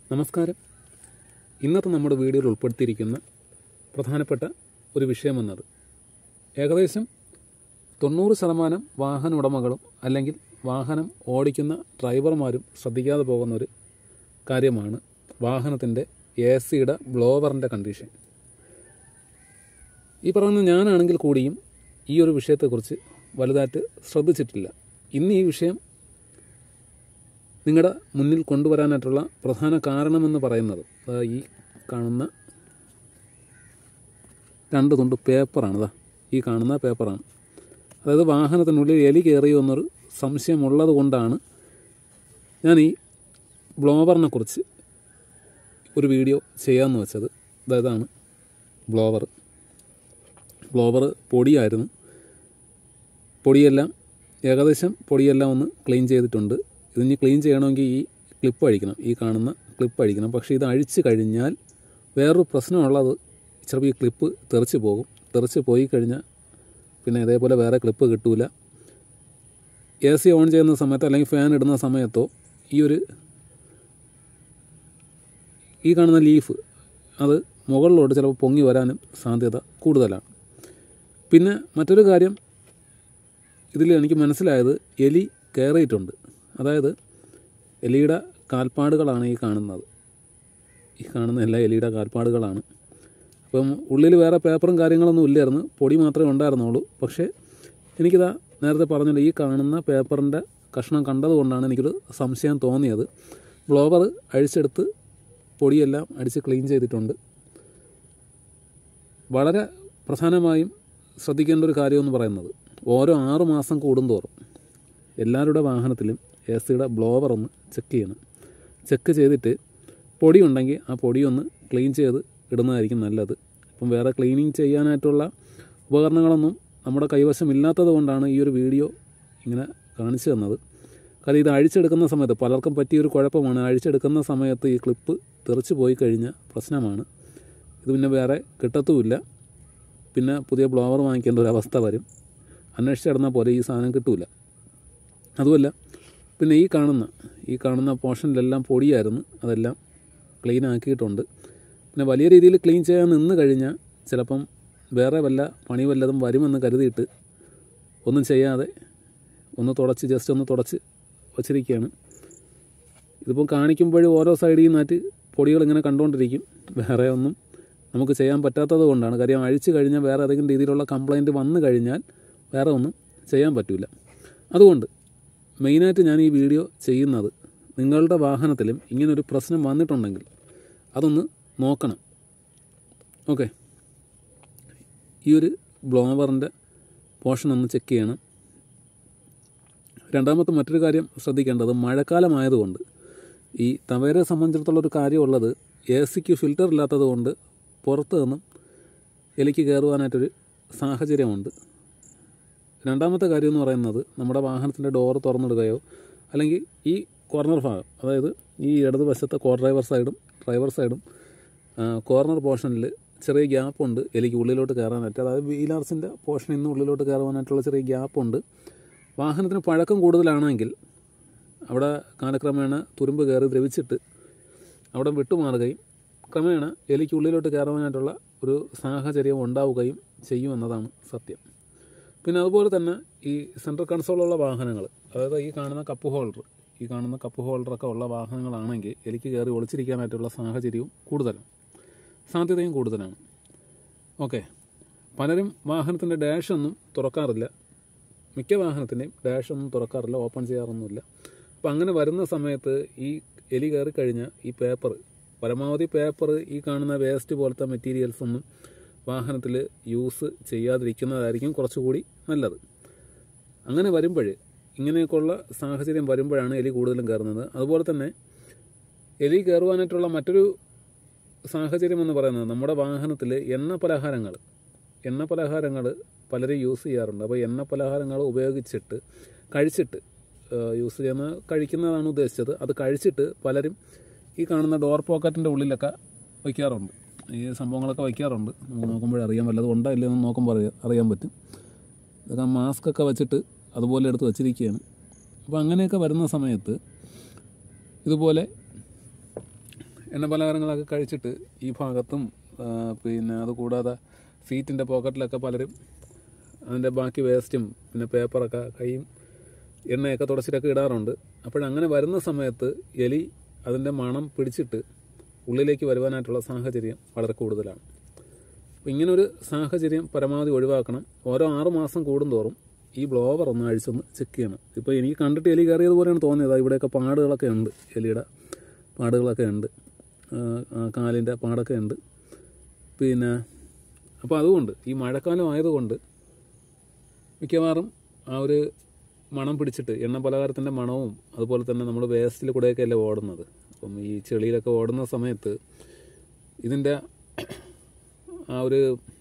നമസ്കാരം ഇന്നത്തെ നമ്മുടെ വീഡിയോയിൽ ഉൾപ്പെടുത്തിയിരിക്കുന്ന പ്രധാനപ്പെട്ട ഒരു വിഷയമെന്നത് ഏകദേശം തൊണ്ണൂറ് ശതമാനം വാഹന ഉടമകളും അല്ലെങ്കിൽ വാഹനം ഓടിക്കുന്ന ഡ്രൈവർമാരും ശ്രദ്ധിക്കാതെ പോകുന്ന ഒരു കാര്യമാണ് വാഹനത്തിൻ്റെ എ സിയുടെ ബ്ലോവറിൻ്റെ കണ്ടീഷൻ ഈ പറയുന്ന ഞാനാണെങ്കിൽ കൂടിയും ഈ ഒരു വിഷയത്തെക്കുറിച്ച് വലുതായിട്ട് ശ്രദ്ധിച്ചിട്ടില്ല ഇന്ന് ഈ വിഷയം നിങ്ങളുടെ മുന്നിൽ കൊണ്ടുവരാനായിട്ടുള്ള പ്രധാന കാരണമെന്ന് പറയുന്നത് അതാ ഈ കാണുന്ന രണ്ട് തുണ്ട് പേപ്പറാണ് ഇതാ ഈ കാണുന്ന പേപ്പറാണ് അതായത് വാഹനത്തിനുള്ളിൽ എലി കയറിയോ എന്നൊരു സംശയമുള്ളത് കൊണ്ടാണ് ഞാൻ ഈ ബ്ലോവറിനെ കുറിച്ച് ഒരു വീഡിയോ ചെയ്യാമെന്ന് വെച്ചത് അതായതാണ് ബ്ലോവർ ബ്ലോവർ പൊടിയായിരുന്നു പൊടിയെല്ലാം ഏകദേശം പൊടിയെല്ലാം ഒന്ന് ക്ലീൻ ചെയ്തിട്ടുണ്ട് ഇതിനി ക്ലീൻ ചെയ്യണമെങ്കിൽ ഈ ക്ലിപ്പ് അഴിക്കണം ഈ കാണുന്ന ക്ലിപ്പ് അഴിക്കണം പക്ഷേ ഇത് അഴിച്ച് കഴിഞ്ഞാൽ വേറൊരു പ്രശ്നമുള്ളത് ചിലപ്പോൾ ഈ ക്ലിപ്പ് തെറിച്ച് പോകും തെറിച്ച് പോയി കഴിഞ്ഞാൽ പിന്നെ ഇതേപോലെ വേറെ ക്ലിപ്പ് കിട്ടൂല എ സി ഓൺ ചെയ്യുന്ന സമയത്തോ അല്ലെങ്കിൽ ഫാൻ ഇടുന്ന സമയത്തോ ഈ ഒരു ഈ കാണുന്ന ലീഫ് അത് മുകളിലോട്ട് ചിലപ്പോൾ പൊങ്ങി വരാനും സാധ്യത കൂടുതലാണ് പിന്നെ മറ്റൊരു കാര്യം ഇതിൽ എനിക്ക് മനസ്സിലായത് എലി കയറിയിട്ടുണ്ട് അതായത് എലിയുടെ കാൽപ്പാടുകളാണ് ഈ കാണുന്നത് ഈ കാണുന്ന എല്ലാ എലിയുടെ കാൽപ്പാടുകളാണ് അപ്പം ഉള്ളിൽ വേറെ പേപ്പറും കാര്യങ്ങളൊന്നും ഇല്ലായിരുന്നു പൊടി മാത്രമേ ഉണ്ടായിരുന്നുള്ളൂ പക്ഷേ എനിക്കിതാ നേരത്തെ പറഞ്ഞല്ലോ ഈ കാണുന്ന പേപ്പറിൻ്റെ കഷ്ണം കണ്ടതുകൊണ്ടാണ് എനിക്കൊരു സംശയം തോന്നിയത് ബ്ലോവർ അഴിച്ചെടുത്ത് പൊടിയെല്ലാം അടിച്ച് ക്ലീൻ ചെയ്തിട്ടുണ്ട് വളരെ പ്രധാനമായും ശ്രദ്ധിക്കേണ്ട ഒരു കാര്യമെന്ന് പറയുന്നത് ഓരോ ആറ് മാസം കൂടുന്തോറും എല്ലാവരുടെ വാഹനത്തിലും എ സിയുടെ ബ്ലോവർ ഒന്ന് ചെക്ക് ചെയ്യണം ചെക്ക് ചെയ്തിട്ട് പൊടി ഉണ്ടെങ്കിൽ ആ പൊടി ഒന്ന് ക്ലീൻ ചെയ്ത് ഇടുന്നതായിരിക്കും നല്ലത് ഇപ്പം വേറെ ക്ലീനിങ് ചെയ്യാനായിട്ടുള്ള ഉപകരണങ്ങളൊന്നും നമ്മുടെ കൈവശം ഇല്ലാത്തത് കൊണ്ടാണ് ഈ ഒരു വീഡിയോ ഇങ്ങനെ കാണിച്ചു തന്നത് കാര്യം ഇത് അഴിച്ചെടുക്കുന്ന സമയത്ത് പലർക്കും പറ്റിയൊരു കുഴപ്പമാണ് അഴിച്ചെടുക്കുന്ന സമയത്ത് ഈ ക്ലിപ്പ് തെറിച്ച് പോയി കഴിഞ്ഞ പ്രശ്നമാണ് ഇത് പിന്നെ വേറെ കിട്ടത്തുമില്ല പിന്നെ പുതിയ ബ്ലോവർ വാങ്ങിക്കേണ്ട ഒരു അവസ്ഥ വരും അന്വേഷിച്ചിടുന്ന പോലെ ഈ സാധനം കിട്ടൂല അതുമല്ല പിന്നെ ഈ കാണുന്ന ഈ കാണുന്ന പോർഷനിലെല്ലാം പൊടിയായിരുന്നു അതെല്ലാം ക്ലീൻ ആക്കിയിട്ടുണ്ട് പിന്നെ വലിയ രീതിയിൽ ക്ലീൻ ചെയ്യാൻ നിന്ന് കഴിഞ്ഞാൽ ചിലപ്പം വേറെ വല്ല പണി വല്ലതും വരുമെന്ന് കരുതിയിട്ട് ഒന്നും ചെയ്യാതെ ഒന്ന് തുടച്ച് ജസ്റ്റ് ഒന്ന് തുടച്ച് വച്ചിരിക്കുകയാണ് ഇതിപ്പം കാണിക്കുമ്പോഴും ഓരോ സൈഡിൽ നിന്നായിട്ട് പൊടികൾ ഇങ്ങനെ കണ്ടുകൊണ്ടിരിക്കും വേറെ ഒന്നും നമുക്ക് ചെയ്യാൻ പറ്റാത്തത് കൊണ്ടാണ് കാര്യം അഴിച്ചു കഴിഞ്ഞാൽ വേറെ ഏതെങ്കിലും രീതിയിലുള്ള കംപ്ലൈൻറ്റ് വന്നു കഴിഞ്ഞാൽ വേറെ ഒന്നും ചെയ്യാൻ പറ്റില്ല അതുകൊണ്ട് മെയിനായിട്ട് ഞാൻ ഈ വീഡിയോ ചെയ്യുന്നത് നിങ്ങളുടെ വാഹനത്തിലും ഇങ്ങനൊരു പ്രശ്നം വന്നിട്ടുണ്ടെങ്കിൽ അതൊന്ന് നോക്കണം ഓക്കെ ഈ ഒരു ബ്ലോവറിൻ്റെ പോർഷൻ ഒന്ന് ചെക്ക് ചെയ്യണം രണ്ടാമത്തെ മറ്റൊരു കാര്യം ശ്രദ്ധിക്കേണ്ടത് മഴക്കാലമായതുകൊണ്ട് ഈ തവേരെ സംബന്ധിച്ചിടത്തോളം ഒരു കാര്യമുള്ളത് എ സിക്ക് ഫിൽറ്റർ ഇല്ലാത്തത് കൊണ്ട് പുറത്ത് നിന്നും എലിക്ക് കയറുവാനായിട്ടൊരു സാഹചര്യമുണ്ട് രണ്ടാമത്തെ കാര്യം എന്ന് പറയുന്നത് നമ്മുടെ വാഹനത്തിൻ്റെ ഡോറ് തുറന്നിടുകയോ അല്ലെങ്കിൽ ഈ കോർണർ ഭാഗം അതായത് ഈ ഇടതുവശത്തെ കോ ഡ്രൈവർ സൈഡും ഡ്രൈവർ സൈഡും കോർണർ പോർഷനിൽ ചെറിയ ഗ്യാപ്പുണ്ട് എലിക്ക് ഉള്ളിലോട്ട് കയറാനായിട്ട് അതായത് വീലാർസിൻ്റെ പോർഷനിൽ നിന്ന് ഉള്ളിലോട്ട് കയറുവാനായിട്ടുള്ള ചെറിയ ഗ്യാപ്പുണ്ട് വാഹനത്തിന് പഴക്കം കൂടുതലാണെങ്കിൽ അവിടെ കാലക്രമേണ തുരുമ്പ് കയറി ദ്രവിച്ചിട്ട് അവിടെ വിട്ടുമാറുകയും ക്രമേണ എലിക്ക് ഉള്ളിലോട്ട് കയറുവാനായിട്ടുള്ള ഒരു സാഹചര്യം ഉണ്ടാവുകയും ചെയ്യുമെന്നതാണ് സത്യം പിന്നെ അതുപോലെ തന്നെ ഈ സെൻട്രൽ കൺസോളുള്ള വാഹനങ്ങൾ അതായത് ഈ കാണുന്ന കപ്പ് ഹോൾഡർ ഈ കാണുന്ന കപ്പ് ഹോൾഡറൊക്കെ ഉള്ള വാഹനങ്ങളാണെങ്കിൽ എലിക്ക് കയറി ഒളിച്ചിരിക്കാനായിട്ടുള്ള സാഹചര്യവും കൂടുതലാണ് സാധ്യതയും കൂടുതലാണ് ഓക്കെ പലരും വാഹനത്തിൻ്റെ ഡാഷ് ഒന്നും തുറക്കാറില്ല മിക്ക വാഹനത്തിൻ്റെയും ഡാഷ് ഒന്നും തുറക്കാറില്ല ഓപ്പൺ ചെയ്യാറൊന്നുമില്ല അപ്പോൾ അങ്ങനെ വരുന്ന സമയത്ത് ഈ എലി കയറി കഴിഞ്ഞാൽ ഈ പേപ്പർ പരമാവധി പേപ്പർ ഈ കാണുന്ന വേസ്റ്റ് പോലത്തെ മെറ്റീരിയൽസ് ഒന്നും വാഹനത്തിൽ യൂസ് ചെയ്യാതിരിക്കുന്നതായിരിക്കും കുറച്ചുകൂടി നല്ലത് അങ്ങനെ വരുമ്പോൾ ഇങ്ങനെയൊക്കെയുള്ള സാഹചര്യം വരുമ്പോഴാണ് എലി കൂടുതലും കയറുന്നത് അതുപോലെ തന്നെ എലി കയറുവാനായിട്ടുള്ള മറ്റൊരു സാഹചര്യം എന്ന് പറയുന്നത് നമ്മുടെ വാഹനത്തിൽ എണ്ണ പലഹാരങ്ങൾ എണ്ണ പലഹാരങ്ങൾ പലരും യൂസ് ചെയ്യാറുണ്ട് അപ്പോൾ എണ്ണ പലഹാരങ്ങൾ ഉപയോഗിച്ചിട്ട് കഴിച്ചിട്ട് യൂസ് ചെയ്യുന്ന കഴിക്കുന്നതാണ് ഉദ്ദേശിച്ചത് അത് കഴിച്ചിട്ട് പലരും ഈ കാണുന്ന ഡോർ പോക്കറ്റിൻ്റെ ഉള്ളിലൊക്കെ വയ്ക്കാറുണ്ട് ഈ സംഭവങ്ങളൊക്കെ വയ്ക്കാറുണ്ട് നമുക്ക് നോക്കുമ്പോഴേ അറിയാൻ വല്ലതും ഉണ്ടോ ഇല്ലയെന്ന് നോക്കുമ്പോൾ അറിയാം അറിയാൻ പറ്റും ഇതൊക്കെ മാസ്ക് ഒക്കെ വെച്ചിട്ട് അതുപോലെ എടുത്ത് വച്ചിരിക്കുകയാണ് അപ്പോൾ അങ്ങനെയൊക്കെ വരുന്ന സമയത്ത് ഇതുപോലെ എണ്ണ പലഹാരങ്ങളൊക്കെ കഴിച്ചിട്ട് ഈ ഭാഗത്തും ആ, പിന്നെ അതുകൂടാതെ സീറ്റിൻ്റെ പോക്കറ്റിലൊക്കെ പലരും അതിൻ്റെ ബാക്കി വേസ്റ്റും പിന്നെ പേപ്പറൊക്കെ കൈയും എണ്ണയൊക്കെ തുടച്ചിട്ടൊക്കെ ഇടാറുണ്ട് അപ്പോഴങ്ങനെ വരുന്ന സമയത്ത് എലി അതിൻ്റെ മണം പിടിച്ചിട്ട് ഉള്ളിലേക്ക് വരുവാനായിട്ടുള്ള സാഹചര്യം വളരെ കൂടുതലാണ് അപ്പോൾ ഇങ്ങനൊരു സാഹചര്യം പരമാവധി ഒഴിവാക്കണം ഓരോ ആറ് മാസം കൂടുന്തോറും ഈ ബ്ലോവർ ഒന്ന് അഴിച്ചൊന്ന് ചെക്ക് ചെയ്യണം ഇപ്പോൾ എനിക്ക് കണ്ടിട്ട് എലി കയറിയതുപോലെയാണ് തോന്നിയത് ആ ഇവിടെയൊക്കെ പാടുകളൊക്കെ ഉണ്ട് എലിയുടെ പാടുകളൊക്കെ ഉണ്ട് ആ, ആ കാലിൻ്റെ പാടൊക്കെ ഉണ്ട് പിന്നെ അപ്പോൾ അതുകൊണ്ട് ഈ മഴക്കാലം ആയതുകൊണ്ട് മിക്കവാറും ആ ഒരു മണം പിടിച്ചിട്ട് എണ്ണ പലഹാരത്തിൻ്റെ മണവും അതുപോലെ തന്നെ നമ്മൾ വേസ്റ്റിൽ കൂടെയൊക്കെ അല്ലേ ഓടുന്നത് അപ്പം ഈ ചെളിയിലൊക്കെ ഓടുന്ന സമയത്ത് ഇതിൻ്റെ ആ ഒരു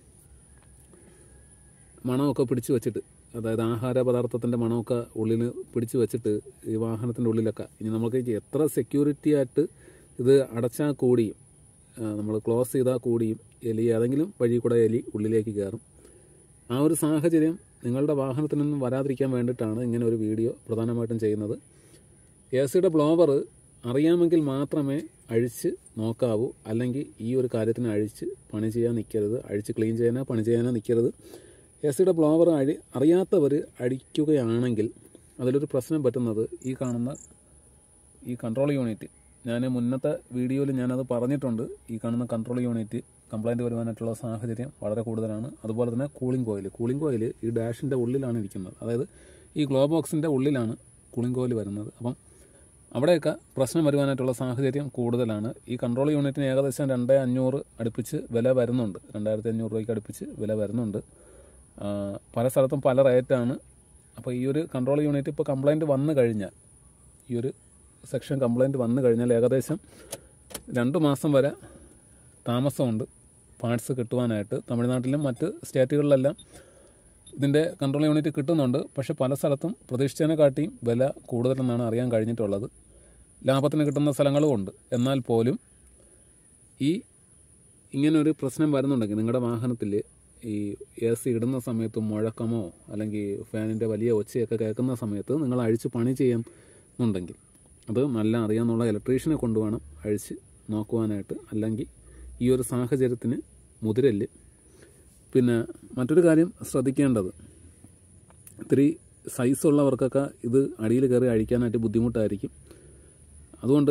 മണമൊക്കെ പിടിച്ചു വെച്ചിട്ട് അതായത് ആഹാര പദാർത്ഥത്തിൻ്റെ മണമൊക്കെ ഉള്ളിൽ പിടിച്ചു വെച്ചിട്ട് ഈ വാഹനത്തിൻ്റെ ഉള്ളിലൊക്കെ ഇനി നമുക്ക് എത്ര സെക്യൂരിറ്റി ആയിട്ട് ഇത് അടച്ചാൽ കൂടിയും നമ്മൾ ക്ലോസ് ചെയ്താൽ കൂടിയും എലി ഏതെങ്കിലും വഴി കൂടെ എലി ഉള്ളിലേക്ക് കയറും ആ ഒരു സാഹചര്യം നിങ്ങളുടെ വാഹനത്തിൽ നിന്നും വരാതിരിക്കാൻ വേണ്ടിയിട്ടാണ് ഇങ്ങനെ ഒരു വീഡിയോ പ്രധാനമായിട്ടും ചെയ്യുന്നത് എ സിയുടെ ബ്ലോവർ അറിയാമെങ്കിൽ മാത്രമേ അഴിച്ച് നോക്കാവൂ അല്ലെങ്കിൽ ഈ ഒരു കാര്യത്തിന് അഴിച്ച് പണി ചെയ്യാൻ നിൽക്കരുത് അഴിച്ച് ക്ലീൻ ചെയ്യാനോ പണി ചെയ്യാനോ നിൽക്കരുത് എ സിയുടെ ബ്ലോവർ അഴി അറിയാത്തവർ അടിക്കുകയാണെങ്കിൽ അതിലൊരു പ്രശ്നം പറ്റുന്നത് ഈ കാണുന്ന ഈ കൺട്രോൾ യൂണിറ്റ് ഞാൻ മുന്നത്തെ വീഡിയോയിൽ ഞാനത് പറഞ്ഞിട്ടുണ്ട് ഈ കാണുന്ന കൺട്രോൾ യൂണിറ്റ് കംപ്ലൈൻറ്റ് വരുവാനായിട്ടുള്ള സാഹചര്യം വളരെ കൂടുതലാണ് അതുപോലെ തന്നെ കൂളിംഗ് കോയിൽ കൂളിംഗ് കോയിൽ ഈ ഡാഷിൻ്റെ ഉള്ളിലാണ് ഇരിക്കുന്നത് അതായത് ഈ ഗ്ലോ ബോക്സിൻ്റെ ഉള്ളിലാണ് കൂളിംഗ് കോയിൽ വരുന്നത് അപ്പം അവിടെയൊക്കെ പ്രശ്നം വരുവാനായിട്ടുള്ള സാഹചര്യം കൂടുതലാണ് ഈ കൺട്രോൾ യൂണിറ്റിന് ഏകദേശം രണ്ട് അഞ്ഞൂറ് അടുപ്പിച്ച് വില വരുന്നുണ്ട് രണ്ടായിരത്തി അഞ്ഞൂറ് രൂപയ്ക്ക് അടുപ്പിച്ച് വില വരുന്നുണ്ട് ആ, പല സ്ഥലത്തും പല റേറ്റാണ് അപ്പോൾ ഈ ഒരു കൺട്രോൾ യൂണിറ്റ് ഇപ്പോൾ കംപ്ലൈൻറ്റ് വന്നു കഴിഞ്ഞാൽ ഈ ഒരു സെക്ഷൻ കംപ്ലൈൻറ്റ് വന്നു കഴിഞ്ഞാൽ ഏകദേശം രണ്ട് മാസം വരെ താമസമുണ്ട് പാർട്സ് കിട്ടുവാനായിട്ട് തമിഴ്നാട്ടിലും മറ്റ് സ്റ്റേറ്റുകളിലെല്ലാം ഇതിൻ്റെ കൺട്രോൾ യൂണിറ്റ് കിട്ടുന്നുണ്ട് പക്ഷെ പല സ്ഥലത്തും പ്രതീക്ഷിച്ചതിനെ കാട്ടിയും വില കൂടുതലെന്നാണ് അറിയാൻ കഴിഞ്ഞിട്ടുള്ളത് ലാഭത്തിന് കിട്ടുന്ന സ്ഥലങ്ങളും ഉണ്ട് എന്നാൽ പോലും ഈ ഇങ്ങനൊരു പ്രശ്നം വരുന്നുണ്ടെങ്കിൽ നിങ്ങളുടെ വാഹനത്തിൽ ഈ എ സി ഇടുന്ന സമയത്ത് മുഴക്കമോ അല്ലെങ്കിൽ ഫാനിൻ്റെ വലിയ ഒച്ചയൊക്കെ കേൾക്കുന്ന സമയത്ത് നിങ്ങൾ അഴിച്ച് പണി ചെയ്യുന്നുണ്ടെങ്കിൽ അത് നല്ല അറിയാവുന്ന ഇലക്ട്രീഷ്യനെ കൊണ്ടുവേണം അഴിച്ച് നോക്കുവാനായിട്ട് അല്ലെങ്കിൽ ഈ ഒരു സാഹചര്യത്തിന് മുതിരല് പിന്നെ മറ്റൊരു കാര്യം ശ്രദ്ധിക്കേണ്ടത് ഇത്തിരി സൈസുള്ളവർക്കൊക്കെ ഇത് അടിയിൽ കയറി അഴിക്കാനായിട്ട് ബുദ്ധിമുട്ടായിരിക്കും അതുകൊണ്ട്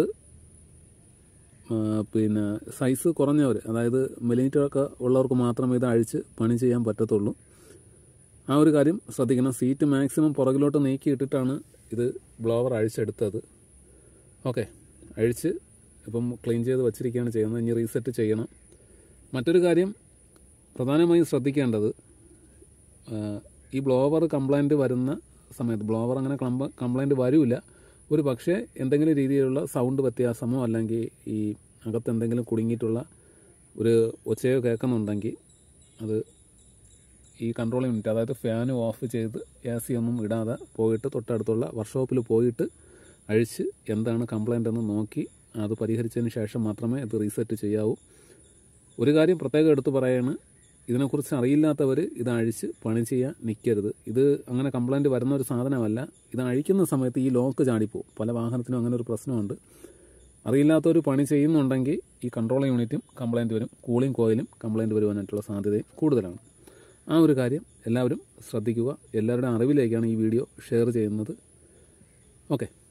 ആ, പിന്നെ സൈസ് കുറഞ്ഞവർ അതായത് മില്ലിമീറ്ററൊക്കെ ഉള്ളവർക്ക് മാത്രമേ ഇത് അഴിച്ച് പണി ചെയ്യാൻ പറ്റത്തുള്ളൂ ആ ഒരു കാര്യം ശ്രദ്ധിക്കണം സീറ്റ് മാക്സിമം പുറകിലോട്ട് നീക്കിയിട്ടിട്ടാണ് ഇത് ബ്ലോവർ അഴിച്ചെടുത്തത് ഓക്കെ അഴിച്ച് ഇപ്പം ക്ലീൻ ചെയ്ത് വച്ചിരിക്കുകയാണ് ചെയ്യുന്നത് ഇനി റീസെറ്റ് ചെയ്യണം മറ്റൊരു കാര്യം പ്രധാനമായും ശ്രദ്ധിക്കേണ്ടത് ആ, ഈ ബ്ലോവർ കംപ്ലൈൻറ്റ് വരുന്ന സമയത്ത് ബ്ലോവർ അങ്ങനെ കംപ്ലൈൻറ്റ് വരില്ല ഒരു പക്ഷേ എന്തെങ്കിലും രീതിയിലുള്ള സൗണ്ട് വ്യത്യാസമോ അല്ലെങ്കിൽ ഈ അകത്ത് എന്തെങ്കിലും കുടുങ്ങിയിട്ടുള്ള ഒരു ഒച്ചയോ കേൾക്കുന്നുണ്ടെങ്കിൽ അത് ഈ കൺട്രോൾ യൂണിറ്റ് അതായത് ഫാൻ ഓഫ് ചെയ്ത് എ സി ഒന്നും ഇടാതെ പോയിട്ട് തൊട്ടടുത്തുള്ള വർക്ക്ഷോപ്പിൽ പോയിട്ട് അഴിച്ച് എന്താണ് കംപ്ലൈൻ്റ് എന്ന് നോക്കി അത് പരിഹരിച്ചതിന് ശേഷം മാത്രമേ ഇത് റീസെറ്റ് ചെയ്യാവൂ ഒരു കാര്യം പ്രത്യേകം എടുത്തു പറയാണ് ഇതിനെക്കുറിച്ച് അറിയില്ലാത്തവർ ഇത് അഴിച്ച് പണി ചെയ്യാൻ നിൽക്കരുത് ഇത് അങ്ങനെ കംപ്ലൈൻറ്റ് വരുന്ന ഒരു സാധനമല്ല ഇത് അഴിക്കുന്ന സമയത്ത് ഈ ലോക്ക് ചാടിപ്പോവും പല വാഹനത്തിനും അങ്ങനെ ഒരു പ്രശ്നമുണ്ട് അറിയില്ലാത്തവർ പണി ചെയ്യുന്നുണ്ടെങ്കിൽ ഈ കൺട്രോൾ യൂണിറ്റും കംപ്ലൈൻറ്റ് വരും കൂളിംഗ് കോയിലും കംപ്ലൈൻറ്റ് വരുവാനായിട്ടുള്ള സാധ്യതയും കൂടുതലാണ് ആ ഒരു കാര്യം എല്ലാവരും ശ്രദ്ധിക്കുക എല്ലാവരുടെ അറിവിലേക്കാണ് ഈ വീഡിയോ ഷെയർ ചെയ്യുന്നത് ഓക്കെ